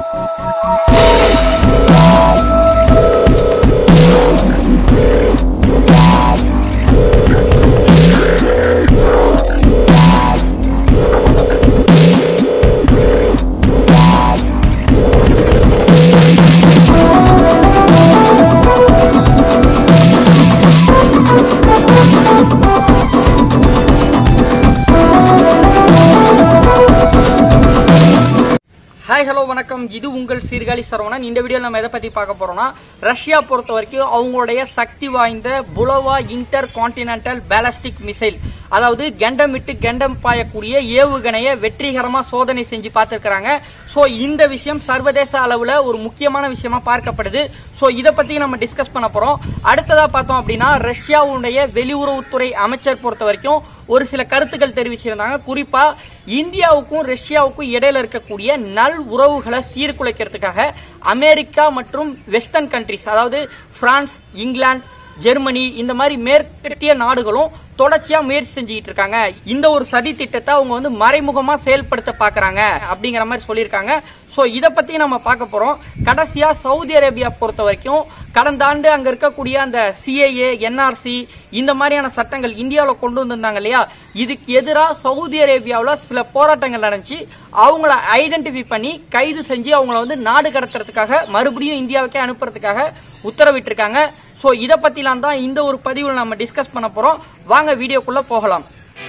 hi hello வணக்கம் இது உங்கள் சீர்காழி சரவணன் இந்த வீடியோ நம்ம எதை பத்தி பார்க்க போறோம்னா ரஷ்யா பொறுத்த வரைக்கும் அவங்களுடைய சக்தி வாய்ந்த புலவா இன்டர் கான்டினென்டல் பேலஸ்டிக் மிசைல் அதாவது கண்டம் விட்டு கண்டம் பாயக்கூடிய ஏவுகணையை வெற்றிகரமா சோதனை செஞ்சு பார்த்திருக்கிறாங்க சோ இந்த விஷயம் சர்வதேச அளவுல ஒரு முக்கியமான விஷயமா பார்க்கப்படுது சோ இத பத்தி நம்ம டிஸ்கஸ் பண்ண போறோம் அடுத்ததா பார்த்தோம் அப்படின்னா ரஷ்யாவுடைய வெளியுறவுத்துறை அமைச்சர் பொறுத்த வரைக்கும் ஒரு சில கருத்துக்கள் தெரிவிச்சிருந்தாங்க குறிப்பா இந்தியாவுக்கும் ரஷ்யாவுக்கும் இடையில இருக்கக்கூடிய நல் உறவுகளை சீர்குலைக்கிறதுக்காக அமெரிக்கா மற்றும் வெஸ்டர்ன் கண்ட்ரிஸ் அதாவது பிரான்ஸ் இங்கிலாந்து ஜெர்மனி இந்த மாதிரி மேற்கத்திய நாடுகளும் தொடர்ச்சியா முயற்சி செஞ்சுக்கிட்டு இருக்காங்க இந்த ஒரு சதி திட்டத்தை அவங்க வந்து மறைமுகமா செயல்படுத்த பாக்குறாங்க அப்படிங்கிற மாதிரி சொல்லியிருக்காங்க சோ இத பத்தி நம்ம பார்க்க போறோம் கடைசியா சவுதி அரேபியா பொறுத்த வரைக்கும் கடந்த ஆண்டு அங்க இருக்கக்கூடிய அந்த சிஏஏ என்ஆர்சி இந்த மாதிரியான சட்டங்கள் இந்தியாவில் கொண்டு வந்திருந்தாங்க இல்லையா இதுக்கு எதிராக சவுதி அரேபியாவில் சில போராட்டங்கள் நடந்துச்சு அவங்கள ஐடென்டிஃபை பண்ணி கைது செஞ்சு அவங்கள வந்து நாடு கடத்துறதுக்காக மறுபடியும் இந்தியாவுக்கே அனுப்புறதுக்காக உத்தரவிட்டிருக்காங்க ஸோ இதை பத்திலாம் தான் இந்த ஒரு பதிவில் நம்ம டிஸ்கஸ் பண்ண போறோம் வாங்க வீடியோக்குள்ள போகலாம்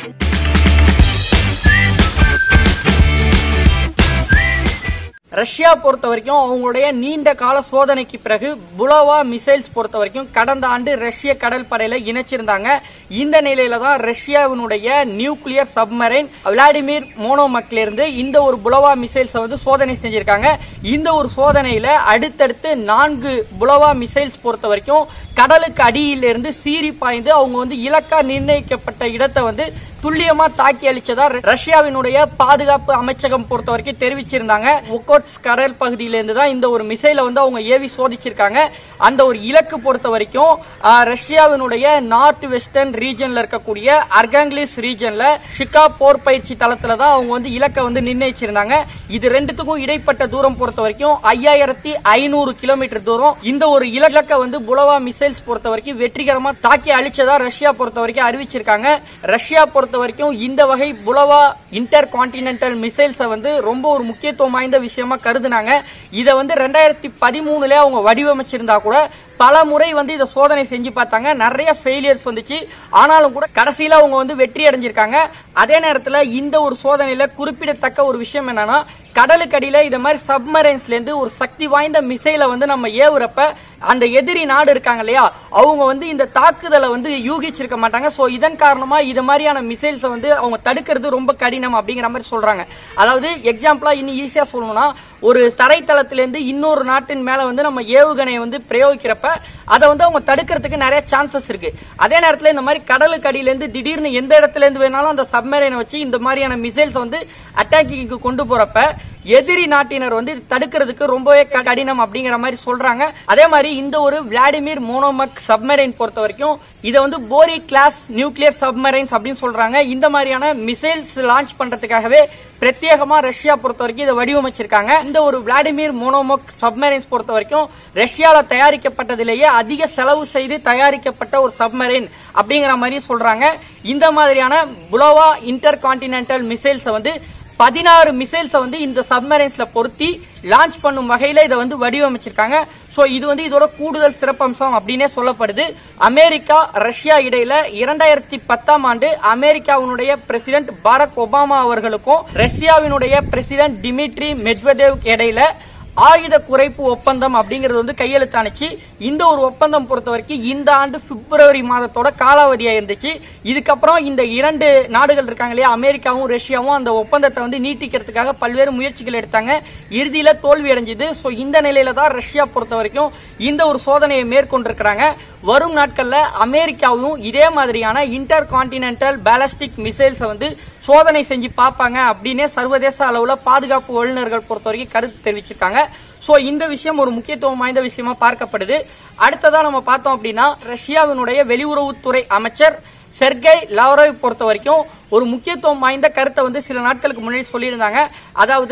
ரஷ்யா பொறுத்த வரைக்கும் அவங்களுடைய நீண்ட கால சோதனைக்கு பிறகு புலோவா மிசைல்ஸ் பொறுத்த வரைக்கும் கடந்த ஆண்டு ரஷ்ய கடல் படையில இணைச்சிருந்தாங்க இந்த நிலையில தான் ரஷ்யாவினுடைய நியூக்ளியர் சப்மரைன் விளாடிமிர் மோனோமக்ல இருந்து இந்த ஒரு புலோவா மிசைல்ஸ் வந்து சோதனை செஞ்சிருக்காங்க இந்த ஒரு சோதனையில அடுத்தடுத்து நான்கு புலோவா மிசைல்ஸ் பொறுத்த வரைக்கும் கடலுக்கு அடியிலிருந்து சீறி பாய்ந்து அவங்க வந்து இலக்கா நிர்ணயிக்கப்பட்ட இடத்தை வந்து துல்லியமா தாக்கி அளிச்சதா ரஷ்யாவினுடைய பாதுகாப்பு அமைச்சகம் பொறுத்த வரைக்கும் தெரிவிச்சிருந்தாங்க ஒக்கோட்ஸ் கடல் பகுதியிலிருந்து தான் இந்த ஒரு மிசைலை வந்து அவங்க ஏவி சோதிச்சிருக்காங்க அந்த ஒரு இலக்கு பொறுத்த வரைக்கும் ஆஹ், ரஷ்யாவினுடைய நார்த் வெஸ்டர்ன் ரீஜன்ல இருக்கக்கூடிய அர்காங்கிலிஸ் ரீஜன்ல ஷிகா போர் பயிற்சி தளத்துல தான் அவங்க வந்து இலக்கை வந்து நிர்ணயிச்சிருந்தாங்க இது ரெண்டுத்துக்கும் இடைப்பட்ட தூரம் பொறுத்த வரைக்கும் ஐயாயிரத்தி ஐநூறு கிலோமீட்டர் தூரம் இந்த ஒரு இலக்கை வந்து புலவா மிசைல்ஸ் பொறுத்த வரைக்கும் வெற்றிகரமா தாக்கி அழிச்சதா ரஷ்யா பொறுத்த வரைக்கும் அறிவிச்சிருக்காங்க ரஷ்யா பொறுத்த வரைக்கும் இந்த வகை புலவா இன்டர் கான்டினென்டல் மிசைல்ஸை வந்து ரொம்ப ஒரு முக்கியத்துவம் வாய்ந்த விஷயமா கருதுனாங்க இதை வந்து ரெண்டாயிரத்தி பதிமூணுல அவங்க வடிவமைச்சிருந்தா கூட பல முறை வந்து இதை சோதனை செஞ்சு பார்த்தாங்க நிறைய ஃபெயிலியர்ஸ் வந்துச்சு ஆனாலும் கூட கடைசியில அவங்க வந்து வெற்றி அடைஞ்சிருக்காங்க அதே நேரத்துல இந்த ஒரு சோதனையில குறிப்பிடத்தக்க ஒரு விஷயம் என்னன்னா கடலுக்கு அடியில இந்த மாதிரி சப்மரைன்ஸ்ல இருந்து ஒரு சக்தி வாய்ந்த மிசைலை வந்து நம்ம ஏவுறப்ப அந்த எதிரி நாடு இருக்காங்க இல்லையா அவங்க வந்து இந்த தாக்குதலை வந்து யூகிச்சிருக்க மாட்டாங்க சோ இதன் காரணமா இது மாதிரியான மிசைல்ஸை வந்து அவங்க தடுக்கிறது ரொம்ப கடினம் அப்படிங்கிற மாதிரி சொல்றாங்க அதாவது எக்ஸாம்பிளா இன்னும் ஈஸியா சொல்லணும்னா ஒரு தரைத்தளத்திலிருந்து இன்னொரு நாட்டின் மேல வந்து நம்ம ஏவுகணையை வந்து பிரயோகிக்கிறப்ப அதை வந்து அவங்க தடுக்கிறதுக்கு நிறைய சான்சஸ் இருக்கு அதே நேரத்துல இந்த மாதிரி கடலுக்கு அடியில இருந்து திடீர்னு எந்த இடத்துல இருந்து வேணாலும் அந்த சப்மரைனை வச்சு இந்த மாதிரியான மிசைல்ஸ் வந்து அட்டாக்கிங்க்கு கொண்டு போறப்ப எதிரி நாட்டினர் வந்து இது தடுக்கிறதுக்கு ரொம்பவே க- கடினம் அப்படிங்கிற மாதிரி சொல்றாங்க அதே மாதிரி இந்த ஒரு விளாடிமிர் மோனோமக் சப்மரைன் பொறுத்த வரைக்கும் இதை வந்து போரி கிளாஸ் நியூக்ளியர் சப்மரைன்ஸ் அப்படின்னு சொல்றாங்க இந்த மாதிரியான மிசைல்ஸ் லான்ச் பண்றதுக்காகவே பிரத்யேகமா ரஷ்யா பொறுத்த வரைக்கும் இதை வடிவமைச்சிருக்காங்க இந்த ஒரு விளாடிமிர் மோனோமோக் சப்மரைன்ஸ் பொறுத்த வரைக்கும் ரஷ்யால தயாரிக்கப்பட்டதிலேயே அதிக செலவு செய்து தயாரிக்கப்பட்ட ஒரு சப்மரைன் அப்படிங்கிற மாதிரி சொல்றாங்க இந்த மாதிரியான புலோவா இன்டர் கான்டினென்டல் மிசைல்ஸை வந்து பதினாறு மிசைல்ஸை வந்து இந்த சப்மரைன்ஸ்ல பொருத்தி லான்ச் பண்ணும் வகையில இதை வந்து வடிவமைச்சிருக்காங்க சோ இது வந்து இதோட கூடுதல் சிறப்பம்சம் அப்படின்னே சொல்லப்படுது அமெரிக்கா ரஷ்யா இடையில இரண்டாயிரத்தி பத்தாம் ஆண்டு அமெரிக்காவினுடைய பிரசிடென்ட் பாரக் ஒபாமா அவர்களுக்கும் ரஷ்யாவினுடைய பிரசிடென்ட் டிமிட்ரி மெட்வதேவ் இடையில ஆயுத குறைப்பு ஒப்பந்தம் அப்படிங்கிறது வந்து கையெழுத்தானுச்சு இந்த ஒரு ஒப்பந்தம் பொறுத்த வரைக்கும் இந்த ஆண்டு பிப்ரவரி மாதத்தோட காலாவதியா இருந்துச்சு இதுக்கப்புறம் இந்த இரண்டு நாடுகள் இருக்காங்க இல்லையா அமெரிக்காவும் ரஷ்யாவும் அந்த ஒப்பந்தத்தை வந்து நீட்டிக்கிறதுக்காக பல்வேறு முயற்சிகள் எடுத்தாங்க இறுதியில தோல்வி அடைஞ்சது சோ இந்த நிலையில தான் ரஷ்யா பொறுத்த வரைக்கும் இந்த ஒரு சோதனையை மேற்கொண்டிருக்கிறாங்க வரும் நாட்கள்ல அமெரிக்காவும் இதே மாதிரியான இன்டர் கான்டினென்டல் பேலஸ்டிக் மிசைல்ஸை வந்து சோதனை செஞ்சு பார்ப்பாங்க அப்படின்னே சர்வதேச அளவுல பாதுகாப்பு வல்லுநர்கள் பொறுத்த வரைக்கும் கருத்து தெரிவிச்சிருக்காங்க சோ இந்த விஷயம் ஒரு முக்கியத்துவம் வாய்ந்த விஷயமா பார்க்கப்படுது அடுத்ததா நம்ம பார்த்தோம் அப்படின்னா ரஷ்யாவினுடைய வெளியுறவுத்துறை அமைச்சர் செர்கை லாவ்ரோவ் பொறுத்த வரைக்கும் ஒரு முக்கியத்துவம் வாய்ந்த கருத்தை வந்து சில நாட்களுக்கு முன்னாடி சொல்லியிருந்தாங்க அதாவது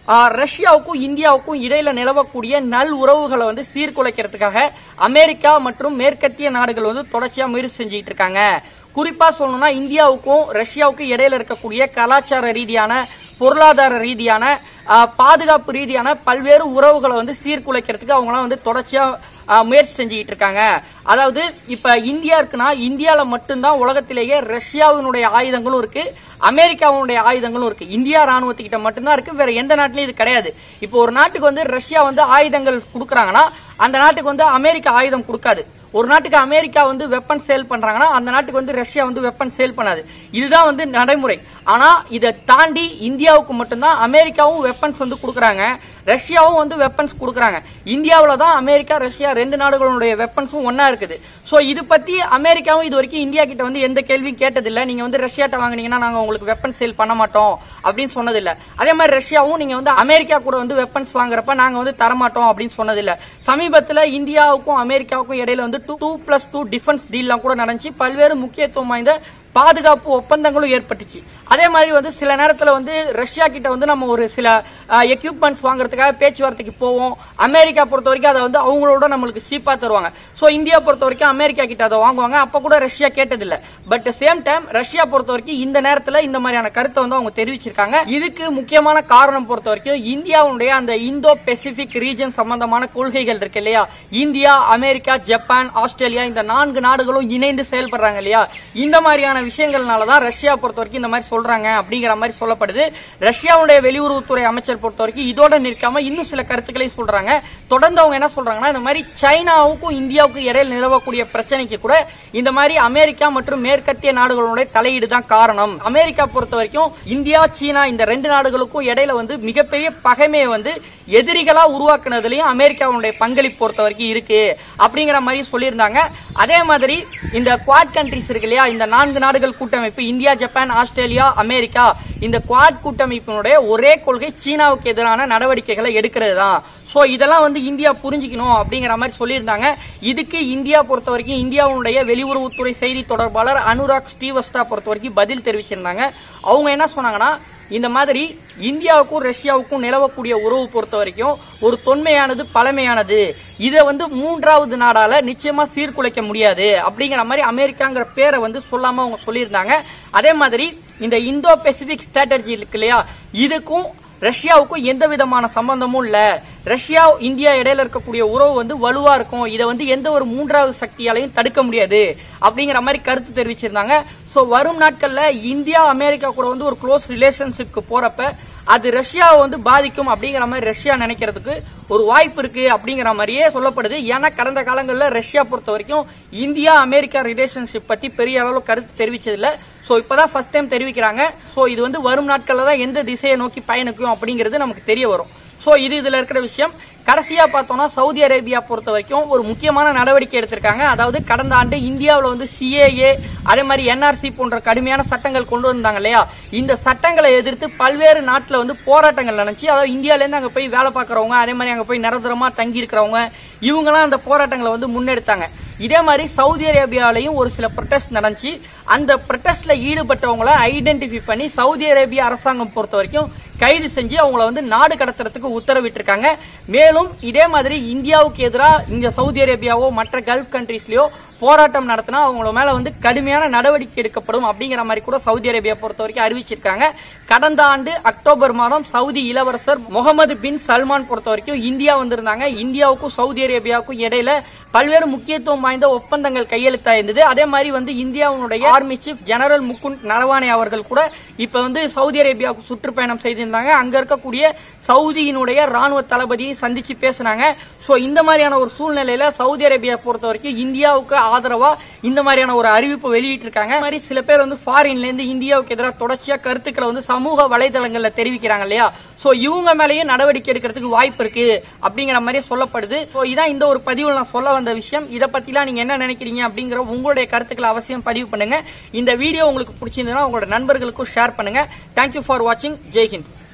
ஆஹ், ரஷ்யாவுக்கும் இந்தியாவுக்கும் இடையில நிலவக்கூடிய நல் உறவுகளை வந்து சீர்குலைக்கிறதுக்காக அமெரிக்கா மற்றும் மேற்கத்திய நாடுகள் வந்து தொடர்ச்சியா முயற்சி செஞ்சுட்டு இருக்காங்க குறிப்பா சொல்லணும்னா இந்தியாவுக்கும் ரஷ்யாவுக்கும் இடையில இருக்கக்கூடிய கலாச்சார ரீதியான பொருளாதார ரீதியான ஆஹ், பாதுகாப்பு ரீதியான பல்வேறு உறவுகளை வந்து சீர்குலைக்கிறதுக்கு அவங்களாம் வந்து தொடர்ச்சியா ஆஹ், முயற்சி செஞ்சுக்கிட்டு இருக்காங்க அதாவது இப்ப இந்தியா இருக்குன்னா இந்தியால மட்டும்தான் உலகத்திலேயே ரஷ்யாவினுடைய ஆயுதங்களும் இருக்கு அமெரிக்காவுடைய ஆயுதங்களும் இருக்கு இந்தியா ராணுவத்துக்கிட்ட மட்டும்தான் இருக்கு வேற எந்த நாட்டிலயும் இது கிடையாது இப்போ ஒரு நாட்டுக்கு வந்து ரஷ்யா வந்து ஆயுதங்கள் கொடுக்குறாங்கன்னா அந்த நாட்டுக்கு வந்து அமெரிக்கா ஆயுதம் கொடுக்காது ஒரு நாட்டுக்கு அமெரிக்கா வந்து வெப்பன் சேல் பண்றாங்கன்னா அந்த நாட்டுக்கு வந்து ரஷ்யா வந்து வெப்பன் சேல் பண்ணாது இதுதான் வந்து நடைமுறை ஆனா இதை தாண்டி இந்தியாவுக்கு மட்டும்தான் அமெரிக்காவும் வெப்பன்ஸ் வந்து கொடுக்குறாங்க ரஷ்யாவும் வந்து வெப்பன்ஸ் கொடுக்குறாங்க இந்தியாவுல தான் அமெரிக்கா ரஷ்யா ரெண்டு நாடுகளுடைய வெப்பன்ஸும் ஒன்னா இருக்குது சோ இது பத்தி அமெரிக்காவும் இது வரைக்கும் இந்தியா கிட்ட வந்து எந்த கேள்வியும் கேட்டதில்ல நீங்க வந்து ரஷ்யாட்ட வாங்குனீங்கன்னா நாங்க உங்களுக்கு வெப்பன் சேல் பண்ண மாட்டோம் அப்படின்னு சொன்னதில்ல அதே மாதிரி ரஷ்யாவும் நீங்க வந்து அமெரிக்கா கூட வந்து வெப்பன்ஸ் வாங்குறப்ப நாங்க வந்து தரமாட்டோம் அப்படின்னு சொன்னதில்ல சமீபத்துல இந்தியாவுக்கும் அமெரிக்காவுக்கும் இடையில வந்து டூ பிளஸ் டூ டிஃபென்ஸ் டீல்லாம் கூட நடந்துச்சு பல்வேறு முக்கியத்துவம் வாய்ந்த பாதுகாப்பு ஒப்பந்தங்களும் ஏற்பட்டுச்சு அதே மாதிரி வந்து சில நேரத்துல வந்து ரஷ்யா கிட்ட வந்து நம்ம ஒரு சில எக்யூப்மெண்ட்ஸ் வாங்குறதுக்காக பேச்சுவார்த்தைக்கு போவோம் அமெரிக்கா பொறுத்த வரைக்கும் அதை வந்து அவங்களோட நம்மளுக்கு சீப்பா தருவாங்க சோ இந்தியா பொறுத்த வரைக்கும் அமெரிக்கா கிட்ட அதை வாங்குவாங்க அப்ப கூட ரஷ்யா கேட்டதில்ல பட் சேம் டைம் ரஷ்யா பொறுத்த வரைக்கும் இந்த நேரத்துல இந்த மாதிரியான கருத்தை வந்து அவங்க தெரிவிச்சிருக்காங்க இதுக்கு முக்கியமான காரணம் பொறுத்த வரைக்கும் இந்தியாவுடைய அந்த இந்தோ பெசிபிக் ரீஜன் சம்பந்தமான கொள்கைகள் இருக்கு இல்லையா இந்தியா அமெரிக்கா ஜப்பான் ஆஸ்திரேலியா இந்த நான்கு நாடுகளும் இணைந்து செயல்படுறாங்க இல்லையா இந்த மாதிரியான விஷயங்கள்னால தான் ரஷ்யா பொறுத்த வரைக்கும் இந்த மாதிரி சொல்றாங்க அப்படிங்கிற மாதிரி சொல்லப்படுது ரஷ்யாவுடைய வெளியுறவுத்துறை அமைச்சர் பொறுத்த வரைக்கும் இதோட நிற்காம இன்னும் சில கருத்துக்களை சொல்றாங்க தொடர்ந்து அவங்க என்ன சொல்றாங்கன்னா இந்த மாதிரி சைனாவுக்கும் இந்தியாவுக்கும் இடையில் நிலவக்கூடிய பிரச்சனைக்கு கூட இந்த மாதிரி அமெரிக்கா மற்றும் மேற்கத்திய நாடுகளுடைய தலையீடு தான் காரணம் அமெரிக்கா பொறுத்த வரைக்கும் இந்தியா சீனா இந்த ரெண்டு நாடுகளுக்கும் இடையில வந்து மிகப்பெரிய பகைமையை வந்து எதிரிகளா உருவாக்குனதுலயும் அமெரிக்காவுடைய பங்களிப்பு பொறுத்த வரைக்கும் இருக்கு அப்படிங்கிற மாதிரி சொல்லியிருந்தாங்க அதே மாதிரி இந்த குவாட் கண்ட்ரிஸ் இருக்கு இல்லையா இந்த நான்கு நாடுகள் கூட்டமைப்பு இந்தியா ஜப்பான் ஆஸ்திரேலியா அமெரிக்கா இந்த குவாட் கூட்டமைப்பினுடைய ஒரே கொள்கை சீனாவுக்கு எதிரான நடவடிக்கைகளை எடுக்கிறது தான் சோ இதெல்லாம் வந்து இந்தியா புரிஞ்சுக்கணும் அப்படிங்கிற மாதிரி சொல்லியிருந்தாங்க இதுக்கு இந்தியா பொறுத்த வரைக்கும் இந்தியாவுடைய வெளியுறவுத்துறை செய்தி தொடர்பாளர் அனுராக் ஸ்ரீவஸ்தா பொறுத்த வரைக்கும் பதில் தெரிவிச்சிருந்தாங்க அவங்க என்ன சொன்னாங்கன்னா இந்த மாதிரி இந்தியாவுக்கும் ரஷ்யாவுக்கும் நிலவக்கூடிய உறவு பொறுத்த வரைக்கும் ஒரு தொன்மையானது பழமையானது இதை வந்து மூன்றாவது நாடால நிச்சயமா சீர்குலைக்க முடியாது அப்படிங்கிற மாதிரி அமெரிக்காங்கிற பேரை வந்து சொல்லாம அவங்க சொல்லியிருந்தாங்க அதே மாதிரி இந்த இந்தோ பெசிபிக் ஸ்ட்ராட்டஜி இருக்கு இல்லையா இதுக்கும் ரஷ்யாவுக்கும் எந்த விதமான சம்பந்தமும் இல்ல ரஷ்யா இந்தியா இடையில இருக்கக்கூடிய உறவு வந்து வலுவா இருக்கும் இதை வந்து எந்த ஒரு மூன்றாவது சக்தியாலையும் தடுக்க முடியாது அப்படிங்கிற மாதிரி கருத்து தெரிவிச்சிருந்தாங்க சோ வரும் நாட்கள்ல இந்தியா அமெரிக்கா கூட வந்து ஒரு க்ளோஸ் ரிலேஷன்ஷிப்க்கு போறப்ப அது ரஷ்யாவை வந்து பாதிக்கும் அப்படிங்கிற மாதிரி ரஷ்யா நினைக்கிறதுக்கு ஒரு வாய்ப்பு இருக்கு அப்படிங்கிற மாதிரியே சொல்லப்படுது ஏன்னா கடந்த காலங்களில் ரஷ்யா பொறுத்த வரைக்கும் இந்தியா அமெரிக்கா ரிலேஷன்ஷிப் பத்தி பெரிய அளவில் கருத்து தெரிவிச்சதில்ல சோ இப்பதான் ஃபர்ஸ்ட் டைம் தெரிவிக்கிறாங்க சோ இது வந்து வரும் நாட்கள்ல தான் எந்த திசையை நோக்கி பயணிக்கும் அப்படிங்கிறது நமக்கு தெரிய வரும் சோ இது இதுல இருக்கிற விஷயம் கடைசியா பார்த்தோம்னா சவுதி அரேபியா பொறுத்த வரைக்கும் ஒரு முக்கியமான நடவடிக்கை எடுத்திருக்காங்க அதாவது கடந்த ஆண்டு இந்தியாவில் வந்து சிஏஏ அதே மாதிரி என்ஆர்சி போன்ற கடுமையான சட்டங்கள் கொண்டு வந்தாங்க இல்லையா இந்த சட்டங்களை எதிர்த்து பல்வேறு நாட்டில் வந்து போராட்டங்கள் நடந்துச்சு அதாவது இந்தியால இருந்து அங்க போய் வேலை பார்க்கறவங்க அதே மாதிரி அங்க போய் நிரந்தரமா தங்கி இருக்கிறவங்க இவங்கெல்லாம் அந்த போராட்டங்களை வந்து முன்னெடுத்தாங்க இதே மாதிரி சவுதி அரேபியாலையும் ஒரு சில ப்ரொட்டஸ்ட் நடந்துச்சு அந்த ப்ரொட்டஸ்ட்ல ஈடுபட்டவங்கள ஐடென்டிஃபை பண்ணி சவுதி அரேபியா அரசாங்கம் பொறுத்த வரைக்கும் கைது செஞ்சு அவங்கள வந்து நாடு கடத்துறதுக்கு உத்தரவிட்டிருக்காங்க மேலும் இதே மாதிரி இந்தியாவுக்கு எதிராக இங்க சவுதி அரேபியாவோ மற்ற கல்ஃப் கண்ட்ரீஸ்லயோ போராட்டம் நடத்தினா அவங்கள மேல வந்து கடுமையான நடவடிக்கை எடுக்கப்படும் அப்படிங்கிற மாதிரி கூட சவுதி அரேபியா பொறுத்த வரைக்கும் அறிவிச்சிருக்காங்க கடந்த ஆண்டு அக்டோபர் மாதம் சவுதி இளவரசர் முகமது பின் சல்மான் பொறுத்த வரைக்கும் இந்தியா வந்திருந்தாங்க இந்தியாவுக்கும் சவுதி அரேபியாவுக்கும் இடையில பல்வேறு முக்கியத்துவம் வாய்ந்த ஒப்பந்தங்கள் கையெழுத்தாயிருந்தது அதே மாதிரி வந்து இந்தியாவுடைய army chief general Mukund Naravane அவர்கள் கூட இப்ப வந்து சவுதி அரேபியாவுக்கு சுற்றுப்பயணம் செய்திருந்தாங்க அங்க இருக்கக்கூடிய சவுதியினுடைய ராணுவ தளபதியை சந்திச்சு பேசினாங்க சோ இந்த மாதிரியான ஒரு சூழ்நிலையில சவுதி அரேபியா பொறுத்த வரைக்கும் இந்தியாவுக்கு ஆதரவா இந்த மாதிரியான ஒரு அறிவிப்பு வெளியிட்டு இருக்காங்க இந்த மாதிரி சில பேர் வந்து ஃபாரின்ல இருந்து இந்தியாவுக்கு எதிராக தொடர்ச்சியா கருத்துக்களை வந்து சமூக வலைதளங்கள்ல தெரிவிக்கிறாங்க இல்லையா சோ இவங்க மேலேயே நடவடிக்கை எடுக்கிறதுக்கு வாய்ப்பு இருக்கு அப்படிங்கிற மாதிரி சொல்லப்படுது சோ இதான் இந்த ஒரு பதிவில் நான் சொல்ல வந்த விஷயம் இதை பத்திலாம் நீங்க என்ன நினைக்கிறீங்க அப்படிங்கிற உங்களுடைய கருத்துக்களை அவசியம் பதிவு பண்ணுங்க இந்த வீடியோ உங்களுக்கு பிடிச்சிருந்ததுன்னா உங்களோட நண்பர்களுக்கும் ஷேர் பண்ணுங்க தேங்க்யூ ஃபார் வாட்சிங் ஜெய்ஹிந்த்